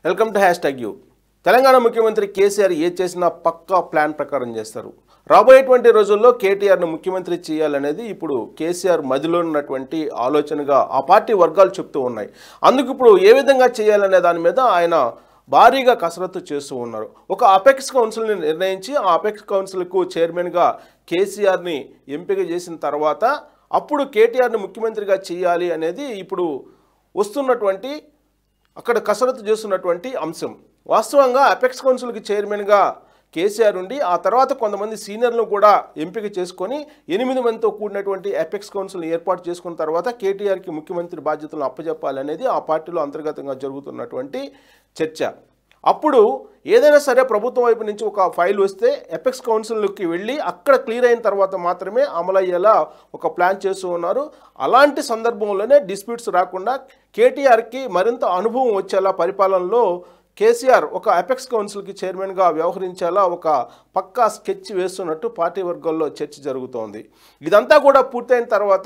welcome to hashtag U Telangana ముఖ్యమంత్రి కేసీఆర్ ఏ చేసినా పక్కా plan ప్రకారం చేస్తారు రాబోయేటువంటి రోజుల్లో కేటీఆర్ను ముఖ్యమంత్రి చేయాలనేది ఇప్పుడు కేసీఆర్ మదిలో ఉన్నటువంటి ఆలోచనగా ఆ పార్టీ వర్గాలు చెప్తూ ఉన్నాయి అందుకు ఇప్పుడు ఏ విధంగా చేయాలనే దాని మీద ఆయన భారీగా కసరత్తు చేస్తూ ఉన్నారు ఒక అపెక్స్ కౌన్సిల్ని నిర్ణయించి ఆ అపెక్స్ కౌన్సిల్కు చైర్మన్గా కేసీఆర్ని ఎంపిక చేసిన తర్వాత అప్పుడు కేటీఆర్ని ముఖ్యమంత్రిగా చేయాలి అనేది ఇప్పుడు వస్తున్నటువంటి అక్కడ కసరత్తు చేస్తున్నటువంటి అంశం వాస్తవంగా అపెక్స్ కౌన్సిల్కి చైర్మన్గా కేసీఆర్ ఉండి ఆ తర్వాత కొంతమంది సీనియర్లను కూడా ఎంపిక చేసుకొని ఎనిమిది మందితో కూడినటువంటి అపెక్స్ కౌన్సిల్ ఏర్పాటు చేసుకున్న తర్వాత కేటీఆర్కి ముఖ్యమంత్రి బాధ్యతలను అప్పచెప్పాలనేది ఆ పార్టీలో అంతర్గతంగా జరుగుతున్నటువంటి చర్చ అప్పుడు ఏదైనా సరే ప్రభుత్వం వైపు నుంచి ఒక ఫైల్ వస్తే ఎపెక్స్ కౌన్సిల్కి వెళ్ళి అక్కడ క్లియర్ అయిన తర్వాత మాత్రమే అమలయ్యేలా ఒక ప్లాన్ చేస్తూ ఉన్నారు అలాంటి సందర్భంలోనే డిస్ప్యూట్స్ రాకుండా కేటీఆర్కి మరింత అనుభవం వచ్చేలా పరిపాలనలో కేసీఆర్ ఒక అపెక్స్ కౌన్సిల్కి చైర్మన్గా వ్యవహరించేలా ఒక పక్కా స్కెచ్ వేస్తున్నట్టు పార్టీ వర్గాల్లో చర్చ జరుగుతోంది ఇదంతా కూడా పూర్తయిన తర్వాత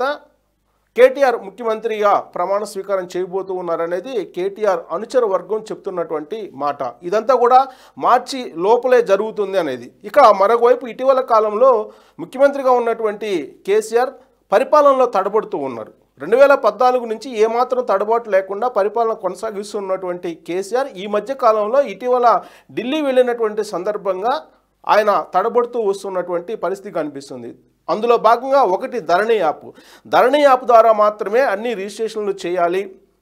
కేటీఆర్ ముఖ్యమంత్రిగా ప్రమాణ స్వీకారం చేయబోతూ ఉన్నారనేది కేటీఆర్ అనుచర వర్గం చెప్తున్నటువంటి మాట ఇదంతా కూడా మార్చి లోపలే జరుగుతుంది అనేది ఇక మరొకవైపు ఇటీవల కాలంలో ముఖ్యమంత్రిగా ఉన్నటువంటి కేసీఆర్ పరిపాలనలో తడబడుతూ ఉన్నారు రెండు వేల పద్నాలుగు నుంచి ఏమాత్రం తడబాటు లేకుండా పరిపాలన కొనసాగిస్తున్నటువంటి కేసీఆర్ ఈ మధ్య కాలంలో ఇటీవల ఢిల్లీ వెళ్ళినటువంటి సందర్భంగా ఆయన తడబడుతూ వస్తున్నటువంటి పరిస్థితి కనిపిస్తుంది అందులో భాగంగా ఒకటి ధరణి యాప్ ధరణి యాప్ ద్వారా మాత్రమే అన్ని రిజిస్ట్రేషన్లు చేయాలి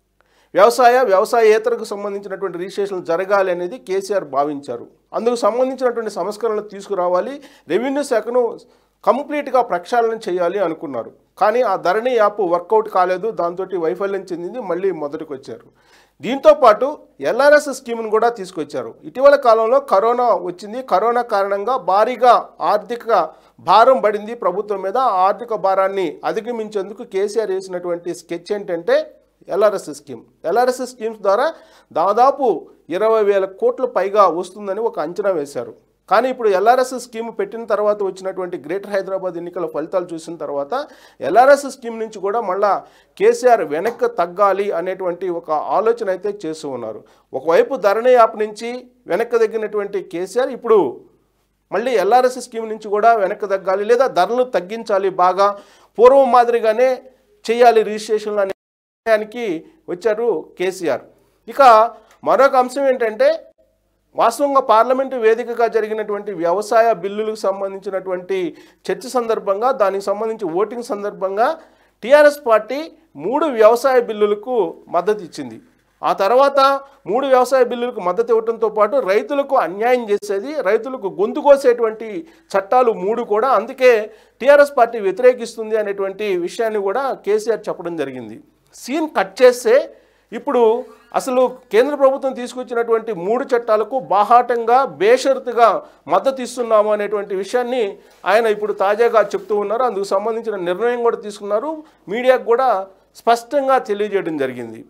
వ్యవసాయ వ్యవసాయేతరకు సంబంధించినటువంటి రిజిస్ట్రేషన్లు జరగాలి అనేది కేసీఆర్ భావించారు అందుకు సంబంధించినటువంటి సంస్కరణలు తీసుకురావాలి రెవెన్యూ శాఖను కంప్లీట్గా ప్రక్షాళన చేయాలి అనుకున్నారు కానీ ఆ ధరణి యాప్ వర్కౌట్ కాలేదు దాంతో వైఫల్యం చెందింది మళ్ళీ మొదటికి వచ్చారు దీంతో పాటు ఎల్ఆర్ఎస్ స్కీమ్ను కూడా తీసుకొచ్చారు ఇటీవల కాలంలో కరోనా వచ్చింది కరోనా కారణంగా భారీగా ఆర్థిక భారం పడింది ప్రభుత్వం మీద ఆ ఆర్థిక భారాన్ని అధిగమించేందుకు కేసీఆర్ వేసినటువంటి స్కెచ్ ఏంటంటే ఎల్ఆర్ఎస్ స్కీమ్ ఎల్ఆర్ఎస్ స్కీమ్స్ ద్వారా దాదాపు ఇరవై వేల కోట్ల పైగా వస్తుందని ఒక అంచనా వేశారు కానీ ఇప్పుడు ఎల్ఆర్ఎస్ స్కీమ్ పెట్టిన తర్వాత వచ్చినటువంటి గ్రేటర్ హైదరాబాద్ ఎన్నికల ఫలితాలు చూసిన తర్వాత ఎల్ఆర్ఎస్ స్కీమ్ నుంచి కూడా మళ్ళా కేసీఆర్ వెనక్కి తగ్గాలి అనేటువంటి ఒక ఆలోచన అయితే చేస్తూ ఉన్నారు ఒకవైపు ధరణి యాప్ నుంచి వెనక్కి తగ్గినటువంటి కేసీఆర్ ఇప్పుడు మళ్ళీ ఎల్ఆర్ఎస్ స్కీమ్ నుంచి కూడా వెనక్కి తగ్గాలి లేదా ధరలు తగ్గించాలి బాగా పూర్వం మాదిరిగానే చేయాలి రిజిస్ట్రేషన్లు అనే నిర్ణయానికి వచ్చారు కేసీఆర్ ఇక మరొక అంశం ఏంటంటే వాస్తవంగా పార్లమెంటు వేదికగా జరిగినటువంటి వ్యవసాయ బిల్లులకు సంబంధించినటువంటి చర్చ సందర్భంగా దానికి సంబంధించి ఓటింగ్ సందర్భంగా టీఆర్ఎస్ పార్టీ మూడు వ్యవసాయ బిల్లులకు మద్దతు ఇచ్చింది ఆ తర్వాత మూడు వ్యవసాయ బిల్లులకు మద్దతు ఇవ్వడంతో పాటు రైతులకు అన్యాయం చేసేది రైతులకు గొంతు కోసేటువంటి చట్టాలు మూడు కూడా అందుకే టీఆర్ఎస్ పార్టీ వ్యతిరేకిస్తుంది అనేటువంటి విషయాన్ని కూడా కేసీఆర్ చెప్పడం జరిగింది సీన్ కట్ చేస్తే ఇప్పుడు అసలు కేంద్ర ప్రభుత్వం తీసుకొచ్చినటువంటి మూడు చట్టాలకు బాహాటంగా బేషరతుగా మద్దతు ఇస్తున్నాము అనేటువంటి విషయాన్ని ఆయన ఇప్పుడు తాజాగా చెప్తూ ఉన్నారు అందుకు సంబంధించిన నిర్ణయం కూడా తీసుకున్నారు మీడియాకు కూడా స్పష్టంగా తెలియజేయడం జరిగింది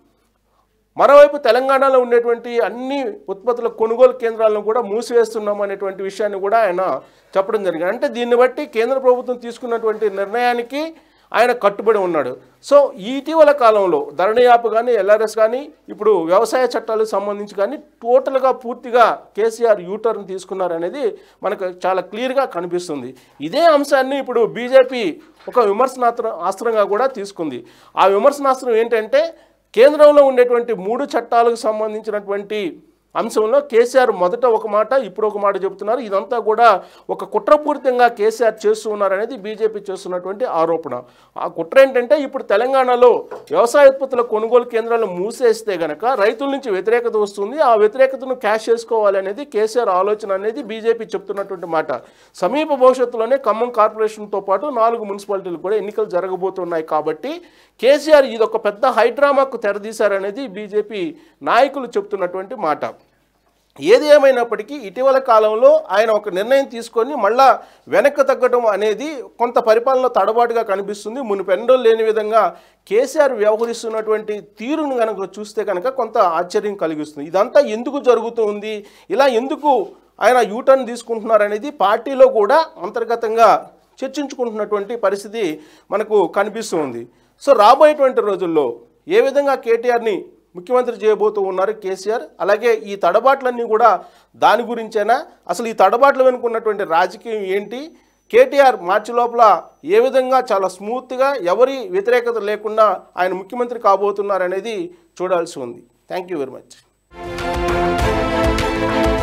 మరోవైపు తెలంగాణలో ఉండేటువంటి అన్ని ఉత్పత్తుల కొనుగోలు కేంద్రాలను కూడా మూసివేస్తున్నాం అనేటువంటి విషయాన్ని కూడా ఆయన చెప్పడం జరిగింది అంటే దీన్ని బట్టి కేంద్ర ప్రభుత్వం తీసుకున్నటువంటి నిర్ణయానికి ఆయన కట్టుబడి ఉన్నాడు సో ఈ ఇటీవల కాలంలో ధరణి యాప్ కానీ ఎల్ఆర్ఎస్ కానీ ఇప్పుడు వ్యవసాయ చట్టాలకు సంబంధించి కానీ టోటల్గా పూర్తిగా కేసీఆర్ యూటర్న్ తీసుకున్నారనేది మనకు చాలా క్లియర్గా కనిపిస్తుంది ఇదే అంశాన్ని ఇప్పుడు బీజేపీ ఒక విమర్శనాస్త్ర అస్త్రంగా కూడా తీసుకుంది ఆ విమర్శనాస్త్రం ఏంటంటే కేంద్రంలో ఉండేటువంటి మూడు చట్టాలకు సంబంధించినటువంటి అంశంలో కేసీఆర్ మొదట ఒక మాట ఇప్పుడు ఒక మాట చెబుతున్నారు ఇదంతా కూడా ఒక కుట్రపూరితంగా కేసీఆర్ చేస్తూ ఉన్నారనేది బీజేపీ చేస్తున్నటువంటి ఆరోపణ ఆ కుట్ర ఏంటంటే ఇప్పుడు తెలంగాణలో వ్యవసాయ ఉత్పత్తుల కొనుగోలు కేంద్రాలను మూసేస్తే గనక రైతుల నుంచి వ్యతిరేకత వస్తుంది ఆ వ్యతిరేకతను క్యాష్ చేసుకోవాలి అనేది కేసీఆర్ ఆలోచన అనేది బీజేపీ చెప్తున్నటువంటి మాట సమీప భవిష్యత్తులోనే ఖమ్మం కార్పొరేషన్తో పాటు నాలుగు మున్సిపాలిటీలు కూడా ఎన్నికలు జరగబోతున్నాయి కాబట్టి కేసీఆర్ ఇది ఒక పెద్ద హైడ్రామాకు తెరదీశారనేది బీజేపీ నాయకులు చెప్తున్నటువంటి మాట ఏది ఏమైనప్పటికీ ఇటీవల కాలంలో ఆయన ఒక నిర్ణయం తీసుకొని మళ్ళా వెనక్కి తగ్గడం అనేది కొంత పరిపాలనలో తడబాటుగా కనిపిస్తుంది మునుపెన్నడూ లేని విధంగా కేసీఆర్ వ్యవహరిస్తున్నటువంటి తీరును కనుక చూస్తే కనుక కొంత ఆశ్చర్యం కలిగిస్తుంది ఇదంతా ఎందుకు జరుగుతుంది ఇలా ఎందుకు ఆయన యూటర్న్ తీసుకుంటున్నారు అనేది పార్టీలో కూడా అంతర్గతంగా చర్చించుకుంటున్నటువంటి పరిస్థితి మనకు కనిపిస్తూ ఉంది సో రాబోయేటువంటి రోజుల్లో ఏ విధంగా కేటీఆర్ని ముఖ్యమంత్రి చేయబోతూ ఉన్నారు కేసీఆర్ అలాగే ఈ తడబాట్లన్నీ కూడా దాని గురించేనా అసలు ఈ తడబాట్లు వెనుకున్నటువంటి రాజకీయం ఏంటి కేటీఆర్ మార్చి లోపల ఏ విధంగా చాలా స్మూత్గా ఎవరి వ్యతిరేకత లేకుండా ఆయన ముఖ్యమంత్రి కాబోతున్నారు అనేది చూడాల్సి ఉంది థ్యాంక్ యూ వెరీ మచ్